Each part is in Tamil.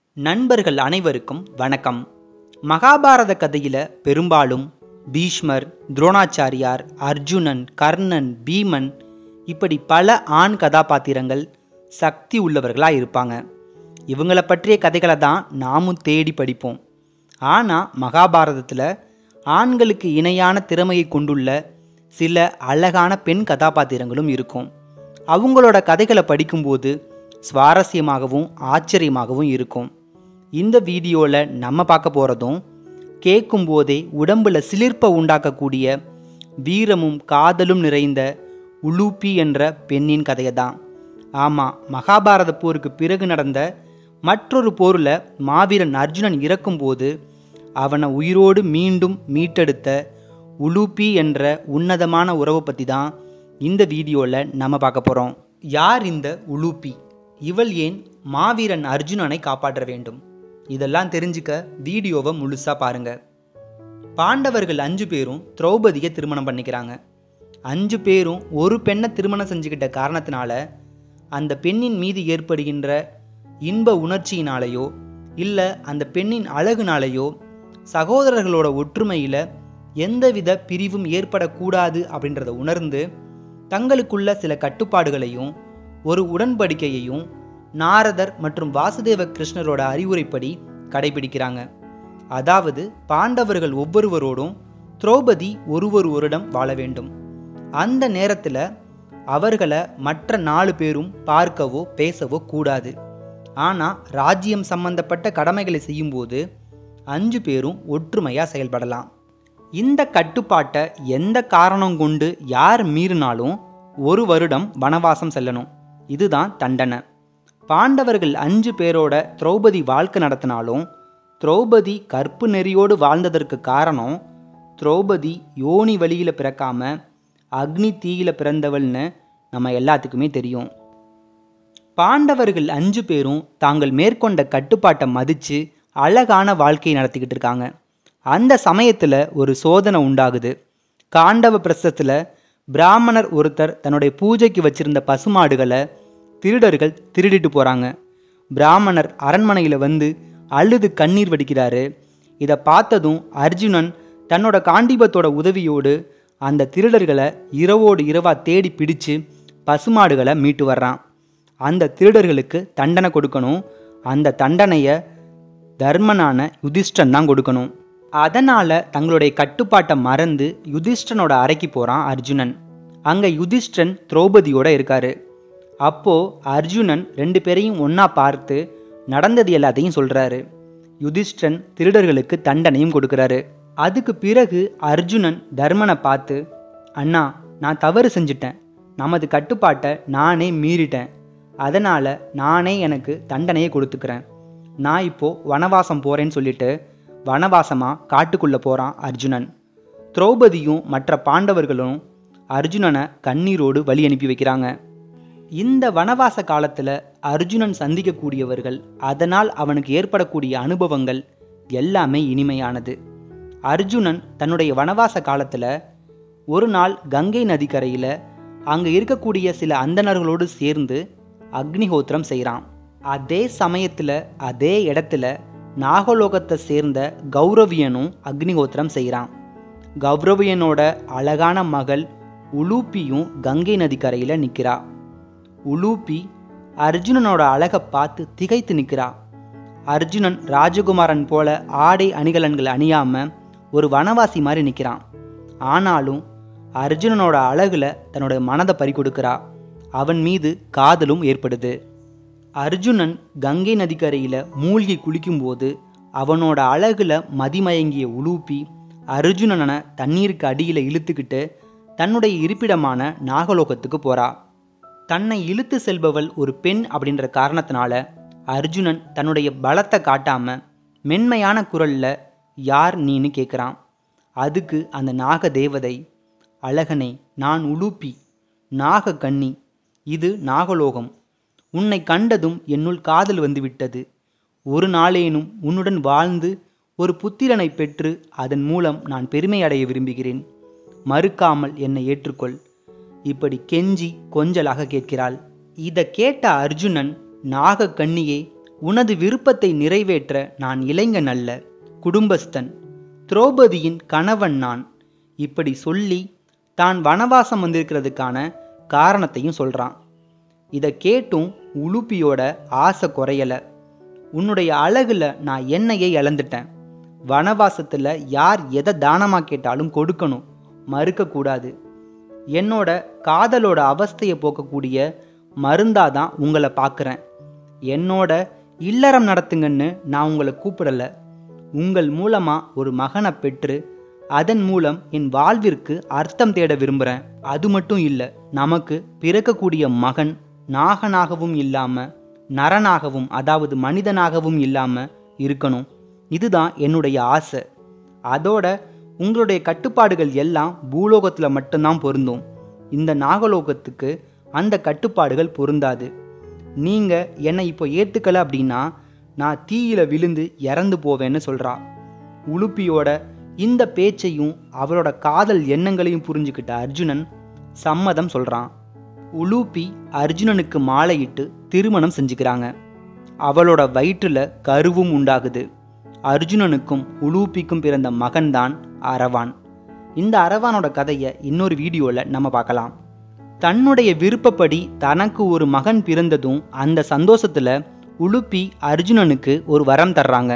நண்பர்கள் அனைவருக்கும் வணக்கம் மகாபாரத கதையில பெரும்பாலும் பீஷ்மர் துரோணாச்சாரியார் அர்ஜுனன் கர்ணன் பீமன் இப்படி பல ஆண் கதாபாத்திரங்கள் சக்தி உள்ளவர்களாக இருப்பாங்க இவங்கள பற்றிய கதைகளை தான் நாமும் தேடி படிப்போம் ஆனால் மகாபாரதத்தில் ஆண்களுக்கு இணையான திறமையை கொண்டுள்ள சில அழகான பெண் கதாபாத்திரங்களும் இருக்கும் அவங்களோட கதைகளை படிக்கும்போது சுவாரஸ்யமாகவும் ஆச்சரியமாகவும் இருக்கும் இந்த வீடியோவில் நம்ம பார்க்க போகிறதும் கேட்கும்போதே உடம்புல சிலிர்ப்பை உண்டாக்கக்கூடிய வீரமும் காதலும் நிறைந்த உலூப்பி என்ற பெண்ணின் கதையை தான் ஆமாம் மகாபாரத போருக்கு பிறகு நடந்த மற்றொரு போரில் மாவீரன் அர்ஜுனன் இறக்கும்போது அவனை உயிரோடு மீண்டும் மீட்டெடுத்த உலூப்பி என்ற உன்னதமான உறவை பற்றி தான் இந்த வீடியோவில் நம்ம பார்க்க போகிறோம் யார் இந்த உலூப்பி இவள் ஏன் மாவீரன் அர்ஜுனனை காப்பாற்ற வேண்டும் இதெல்லாம் தெரிஞ்சுக்க வீடியோவை முழுசாக பாருங்க பாண்டவர்கள் அஞ்சு பேரும் திரௌபதியை திருமணம் பண்ணிக்கிறாங்க அஞ்சு பேரும் ஒரு பெண்ணை திருமணம் செஞ்சுக்கிட்ட காரணத்தினால அந்த பெண்ணின் மீது ஏற்படுகின்ற இன்ப உணர்ச்சியினாலேயோ இல்லை அந்த பெண்ணின் அழகுனாலேயோ சகோதரர்களோட ஒற்றுமையில் எந்தவித பிரிவும் ஏற்படக்கூடாது அப்படின்றத உணர்ந்து தங்களுக்குள்ள சில கட்டுப்பாடுகளையும் ஒரு உடன்படிக்கையையும் நாரதர் மற்றும் வாசுதேவ கிருஷ்ணரோட அறிவுரைப்படி கடைபிடிக்கிறாங்க அதாவது பாண்டவர்கள் ஒவ்வொருவரோடும் திரௌபதி ஒருவர் ஒருடம் வாழ வேண்டும் அந்த நேரத்தில் அவர்களை மற்ற நாலு பேரும் பார்க்கவோ பேசவோ கூடாது ஆனால் ராஜ்யம் சம்பந்தப்பட்ட கடமைகளை செய்யும்போது அஞ்சு பேரும் ஒற்றுமையாக செயல்படலாம் இந்த கட்டுப்பாட்டை எந்த காரணம் கொண்டு யார் மீறினாலும் ஒரு வருடம் வனவாசம் செல்லணும் இதுதான் தண்டனை பாண்டவர்கள் அஞ்சு பேரோட திரௌபதி வாழ்க்கை நடத்தினாலும் திரௌபதி கற்பு நெறியோடு வாழ்ந்ததற்கு காரணம் திரௌபதி யோனி வழியில் பிறக்காம அக்னி தீயில பிறந்தவள்னு நம்ம எல்லாத்துக்குமே தெரியும் பாண்டவர்கள் அஞ்சு பேரும் தாங்கள் மேற்கொண்ட கட்டுப்பாட்டை மதித்து அழகான வாழ்க்கையை நடத்திக்கிட்டு இருக்காங்க அந்த சமயத்தில் ஒரு சோதனை உண்டாகுது காண்டவ பிரசத்தில் பிராமணர் ஒருத்தர் தன்னுடைய பூஜைக்கு வச்சிருந்த பசுமாடுகளை திருடர்கள் திருடிட்டு போகிறாங்க பிராமணர் அரண்மனையில் வந்து அழுது கண்ணீர் வடிக்கிறாரு இதை பார்த்ததும் அர்ஜுனன் தன்னோட காண்டீபத்தோட உதவியோடு அந்த திருடர்களை இரவோடு இரவா தேடி பிடிச்சு பசுமாடுகளை மீட்டு வர்றான் அந்த திருடர்களுக்கு தண்டனை கொடுக்கணும் அந்த தண்டனையை தர்மனான யுதிஷ்டன் தான் கொடுக்கணும் அதனால் தங்களுடைய கட்டுப்பாட்டை மறந்து யுதிஷ்டனோட அறைக்கு போகிறான் அர்ஜுனன் அங்கே யுதிஷ்டன் திரௌபதியோட இருக்காரு அப்போ அர்ஜுனன் ரெண்டு பேரையும் ஒன்றா பார்த்து நடந்தது எல்லாத்தையும் சொல்கிறாரு யுதிஷ்டன் திருடர்களுக்கு தண்டனையும் கொடுக்குறாரு அதுக்கு பிறகு அர்ஜுனன் தர்மனை பார்த்து அண்ணா நான் தவறு செஞ்சிட்டேன் நமது கட்டுப்பாட்டை நானே மீறிட்டேன் அதனால் நானே எனக்கு தண்டனையை கொடுத்துக்கிறேன் நான் இப்போது வனவாசம் போகிறேன்னு சொல்லிட்டு வனவாசமாக காட்டுக்குள்ளே போகிறான் அர்ஜுனன் திரௌபதியும் மற்ற பாண்டவர்களும் அர்ஜுனனை கண்ணீரோடு வழி அனுப்பி வைக்கிறாங்க இந்த வனவாச காலத்தில் அர்ஜுனன் சந்திக்கக்கூடியவர்கள் அதனால் அவனுக்கு ஏற்படக்கூடிய அனுபவங்கள் எல்லாமே இனிமையானது அர்ஜுனன் தன்னுடைய வனவாச காலத்தில் ஒரு நாள் கங்கை நதிக்கரையில் அங்கே இருக்கக்கூடிய சில அந்தணர்களோடு சேர்ந்து அக்னிஹோத்திரம் செய்கிறான் அதே சமயத்தில் அதே இடத்துல நாகலோகத்தை சேர்ந்த கௌரவியனும் அக்னிஹோத்திரம் செய்கிறான் கௌரவியனோட அழகான மகள் உலூப்பியும் கங்கை நதிக்கரையில் நிற்கிறா உலூப்பி அர்ஜுனனோட அழகை பார்த்து திகைத்து நிற்கிறா அர்ஜுனன் ராஜகுமாரன் போல ஆடை அணிகலன்கள் அணியாம ஒரு வனவாசி மாதிரி நிற்கிறான் ஆனாலும் அர்ஜுனனோட அழகுல தன்னோட மனதை பறி கொடுக்கிறா அவன் மீது காதலும் ஏற்படுது அர்ஜுனன் கங்கை நதிக்கரையில் மூழ்கி குளிக்கும்போது அவனோட அழகுல மதிமயங்கிய உலூப்பி அர்ஜுனனை தண்ணீருக்கு அடியில் இழுத்துக்கிட்டு தன்னுடைய இருப்பிடமான நாகலோகத்துக்கு போறா தன்னை இழுத்து செல்பவள் ஒரு பெண் அப்படின்ற காரணத்தினால அர்ஜுனன் தன்னுடைய பலத்தை காட்டாம மென்மையான குரல்ல யார் நீன்னு கேட்குறான் அதுக்கு அந்த நாக தேவதை அழகனே நான் உலூப்பி நாக கன்னி இது நாகலோகம் உன்னை கண்டதும் என்னுள் காதல் வந்துவிட்டது ஒரு நாளேனும் உன்னுடன் வாழ்ந்து ஒரு புத்திரனை பெற்று அதன் மூலம் நான் பெருமை அடைய விரும்புகிறேன் மறுக்காமல் என்னை ஏற்றுக்கொள் இப்படி கெஞ்சி கொஞ்சலாக கேட்கிறாள் இதை கேட்ட அர்ஜுனன் நாக கண்ணியே உனது விருப்பத்தை நிறைவேற்ற நான் இளைஞன் அல்ல குடும்பஸ்தன் திரௌபதியின் கணவன் நான் இப்படி சொல்லி தான் வனவாசம் வந்திருக்கிறதுக்கான காரணத்தையும் சொல்கிறான் இதை கேட்டும் உலுப்பியோட ஆசை குறையலை உன்னுடைய அழகுல நான் என்னையே இழந்துட்டேன் வனவாசத்தில் யார் எதை தானமாக கேட்டாலும் கொடுக்கணும் மறுக்கக்கூடாது என்னோட காதலோட அவஸ்தையை போக்கக்கூடிய மருந்தாதான் உங்களை பார்க்குறேன் என்னோட இல்லறம் நடத்துங்கன்னு நான் உங்களை கூப்பிடல உங்கள் மூலமாக ஒரு மகனை பெற்று அதன் மூலம் என் வாழ்விற்கு அர்த்தம் தேட விரும்புகிறேன் அது மட்டும் இல்லை நமக்கு பிறக்கக்கூடிய மகன் நாகனாகவும் இல்லாமல் நரனாகவும் அதாவது மனிதனாகவும் இல்லாமல் இருக்கணும் இதுதான் என்னுடைய ஆசை அதோட உங்களுடைய கட்டுப்பாடுகள் எல்லாம் பூலோகத்தில் மட்டும்தான் பொருந்தும் இந்த நாகலோகத்துக்கு அந்த கட்டுப்பாடுகள் பொருந்தாது நீங்கள் என்னை இப்போ ஏற்றுக்கல அப்படின்னா நான் தீயில விழுந்து இறந்து போவேன்னு சொல்கிறா உலுப்பியோட இந்த பேச்சையும் அவளோட காதல் எண்ணங்களையும் புரிஞ்சுக்கிட்ட அர்ஜுனன் சம்மதம் சொல்கிறான் உலூப்பி அர்ஜுனனுக்கு மாலையிட்டு திருமணம் செஞ்சுக்கிறாங்க அவளோட வயிற்றில் கருவும் உண்டாகுது அர்ஜுனனுக்கும் உலூப்பிக்கும் பிறந்த மகன்தான் அரவான் இந்த அரவானோட கதையை இன்னொரு வீடியோவில் நம்ம பார்க்கலாம் தன்னுடைய விருப்பப்படி தனக்கு ஒரு மகன் பிறந்ததும் அந்த சந்தோஷத்தில் உலுப்பி அர்ஜுனனுக்கு ஒரு வரம் தர்றாங்க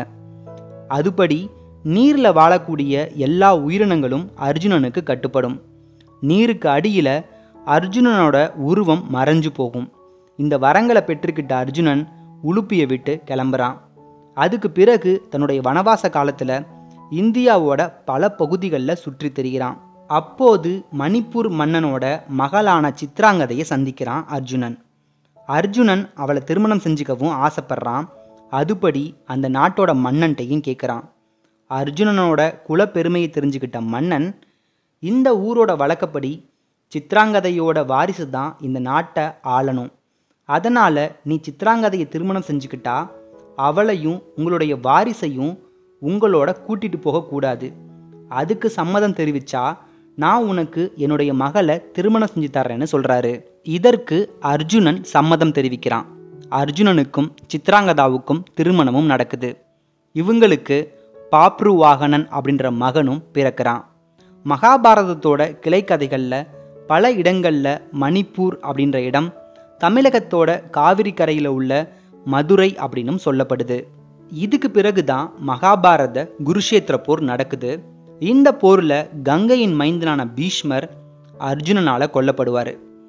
அதுபடி நீரில் வாழக்கூடிய எல்லா உயிரினங்களும் அர்ஜுனனுக்கு கட்டுப்படும் நீருக்கு அடியில் அர்ஜுனனோட உருவம் மறைஞ்சு போகும் இந்த வரங்களை பெற்றுக்கிட்ட அர்ஜுனன் உலுப்பியை விட்டு கிளம்புறான் அதுக்கு பிறகு தன்னுடைய வனவாச காலத்தில் இந்தியாவோட பல பகுதிகளில் சுற்றி திரிகிறான் அப்போது மணிப்பூர் மன்னனோட மகளான சித்ராங்கதையை சந்திக்கிறான் அர்ஜுனன் அர்ஜுனன் அவளை திருமணம் செஞ்சுக்கவும் ஆசைப்படுறான் அதுபடி அந்த நாட்டோட மன்னன்ட்டையும் கேட்குறான் அர்ஜுனனோட குலப்பெருமையை தெரிஞ்சுக்கிட்ட மன்னன் இந்த ஊரோட வழக்கப்படி சித்ராங்கதையோட வாரிசு தான் இந்த நாட்டை ஆளணும் அதனால் நீ சித்ராங்கதையை திருமணம் செஞ்சுக்கிட்டா அவளையும் உங்களுடைய வாரிசையும் உங்களோட கூட்டிட்டு போகக்கூடாது அதுக்கு சம்மதம் தெரிவிச்சா நான் உனக்கு என்னுடைய மகளை திருமணம் செஞ்சு தர்றேன்னு சொல்கிறாரு இதற்கு அர்ஜுனன் சம்மதம் தெரிவிக்கிறான் அர்ஜுனனுக்கும் சித்ராங்கதாவுக்கும் திருமணமும் நடக்குது இவங்களுக்கு பாப்ரு வாகனன் அப்படின்ற மகனும் பிறக்கிறான் மகாபாரதத்தோட கிளைக்கதைகளில் பல இடங்களில் மணிப்பூர் அப்படின்ற இடம் தமிழகத்தோட காவிரி கரையில் உள்ள மதுரை அப்படின்னும் சொல்லப்படுது இதுக்கு பிறகு தான் மகாபாரத குருஷேத்திர போர் நடக்குது இந்த போரில் கங்கையின் மைந்தனான பீஷ்மர் அர்ஜுனனால் கொல்லப்படுவார்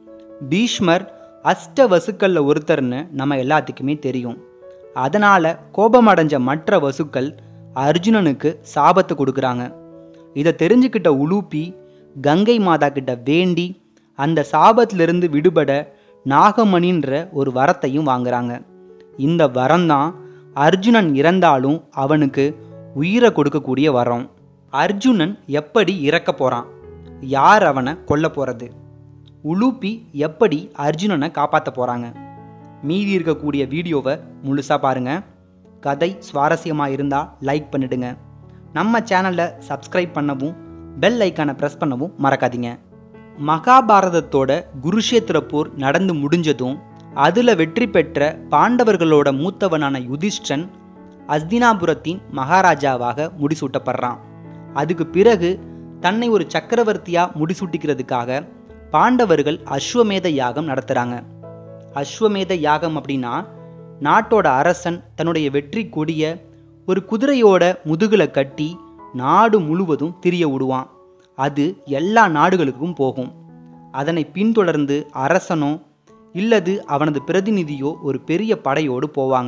பீஷ்மர் அஷ்ட வசுக்கல்ல ஒருத்தர்னு நம்ம எல்லாத்துக்குமே தெரியும் அதனால் கோபமடைஞ்ச மற்ற வசுக்கள் அர்ஜுனனுக்கு சாபத்தை கொடுக்குறாங்க இதை தெரிஞ்சுக்கிட்ட உலூப்பி கங்கை மாதா கிட்ட வேண்டி அந்த சாபத்திலிருந்து விடுபட நாகமணின்ற ஒரு வரத்தையும் வாங்குறாங்க இந்த வரம்தான் அர்ஜுனன் இறந்தாலும் அவனுக்கு உயிரை கொடுக்கக்கூடிய வரம் அர்ஜுனன் எப்படி இறக்க போறான் யார் அவனை கொல்ல போறது உலூப்பி எப்படி அர்ஜுனனை காப்பாற்ற போறாங்க மீதி இருக்கக்கூடிய வீடியோவை முழுசா பாருங்க கதை சுவாரஸ்யமாக இருந்தால் லைக் பண்ணிடுங்க நம்ம சேனலை சப்ஸ்கிரைப் பண்ணவும் பெல் ஐக்கானை ப்ரெஸ் பண்ணவும் மறக்காதீங்க மகாபாரதத்தோட குருஷேத்திர போர் நடந்து முடிஞ்சதும் அதில் வெற்றி பெற்ற பாண்டவர்களோட மூத்தவனான யுதிஷ்டன் அஸ்தினாபுரத்தின் மகாராஜாவாக முடிசூட்டப்படுறான் அதுக்கு பிறகு தன்னை ஒரு சக்கரவர்த்தியாக முடிசூட்டிக்கிறதுக்காக பாண்டவர்கள் அஸ்வமேத யாகம் நடத்துகிறாங்க அஸ்வமேத யாகம் அப்படின்னா நாட்டோட அரசன் தன்னுடைய வெற்றி கொடிய ஒரு குதிரையோட முதுகுல கட்டி நாடு முழுவதும் திரிய விடுவான் அது எல்லா நாடுகளுக்கும் போகும் அதனை பின்தொடர்ந்து அரசனோ இல்லது அவனது பிரதிநிதியோ ஒரு பெரிய படையோடு போவாங்க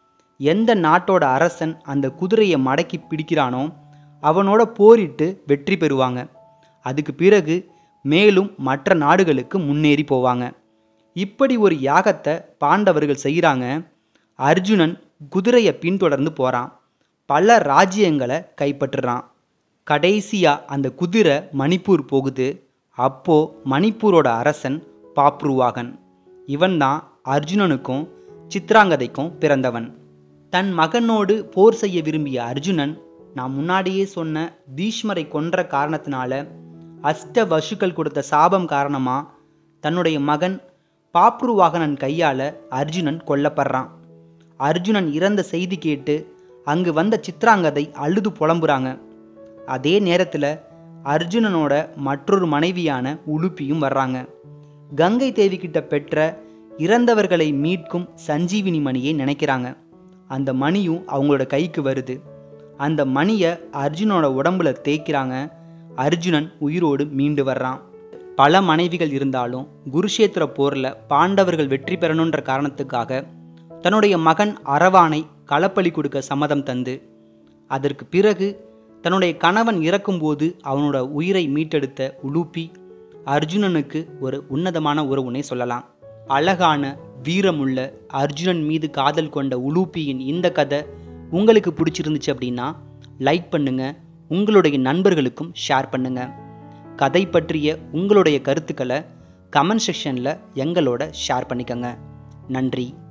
எந்த நாட்டோட அரசன் அந்த குதிரையை மடக்கி பிடிக்கிறானோ அவனோட போரிட்டு வெற்றி பெறுவாங்க அதுக்கு பிறகு மேலும் மற்ற நாடுகளுக்கு முன்னேறி போவாங்க இப்படி ஒரு யாகத்தை பாண்டவர்கள் செய்கிறாங்க அர்ஜுனன் குதிரையை பின்தொடர்ந்து போகிறான் பல ராஜ்யங்களை கைப்பற்றுறான் கடைசியா அந்த குதிரை மணிப்பூர் போகுது அப்போ மணிப்பூரோட அரசன் பாப்ருவாகன் இவன்தான் அர்ஜுனனுக்கும் சித்ராங்கதைக்கும் பிறந்தவன் தன் மகனோடு போர் செய்ய விரும்பிய அர்ஜுனன் நான் முன்னாடியே சொன்ன பீஷ்மரை கொன்ற காரணத்தினால அஷ்ட வசுக்கள் கொடுத்த சாபம் காரணமா தன்னுடைய மகன் பாப்ருவாகனன் கையால அர்ஜுனன் கொல்லப்படுறான் அர்ஜுனன் இறந்த செய்தி கேட்டு அங்கு வந்த சித்ராங்கதை அழுது புலம்புறாங்க அதே நேரத்தில் அர்ஜுனனோட மற்றொரு மனைவியான உலுப்பியும் வர்றாங்க கங்கை தேவி கிட்ட பெற்ற இறந்தவர்களை மீட்கும் சஞ்சீவினி மணியை நினைக்கிறாங்க அந்த மணியும் அவங்களோட கைக்கு வருது அந்த மணியை அர்ஜுனோட உடம்புல தேய்க்கிறாங்க அர்ஜுனன் உயிரோடு மீண்டு வர்றான் பல மனைவிகள் இருந்தாலும் குருஷேத்திர போரில் பாண்டவர்கள் வெற்றி பெறணுன்ற காரணத்துக்காக தன்னுடைய மகன் அரவானை களப்பலி கொடுக்க சம்மதம் தந்து அதற்கு பிறகு தன்னுடைய கணவன் இறக்கும்போது அவனோட உயிரை மீட்டெடுத்த உலூப்பி அர்ஜுனனுக்கு ஒரு உன்னதமான உறவுனை சொல்லலாம் அழகான வீரமுள்ள அர்ஜுனன் மீது காதல் கொண்ட உலூப்பியின் இந்த கதை உங்களுக்கு பிடிச்சிருந்துச்சு அப்படின்னா லைக் பண்ணுங்க உங்களுடைய நண்பர்களுக்கும் ஷேர் பண்ணுங்க கதை பற்றிய உங்களுடைய கருத்துக்களை கமெண்ட் செக்ஷனில் எங்களோட ஷேர் பண்ணிக்கங்க நன்றி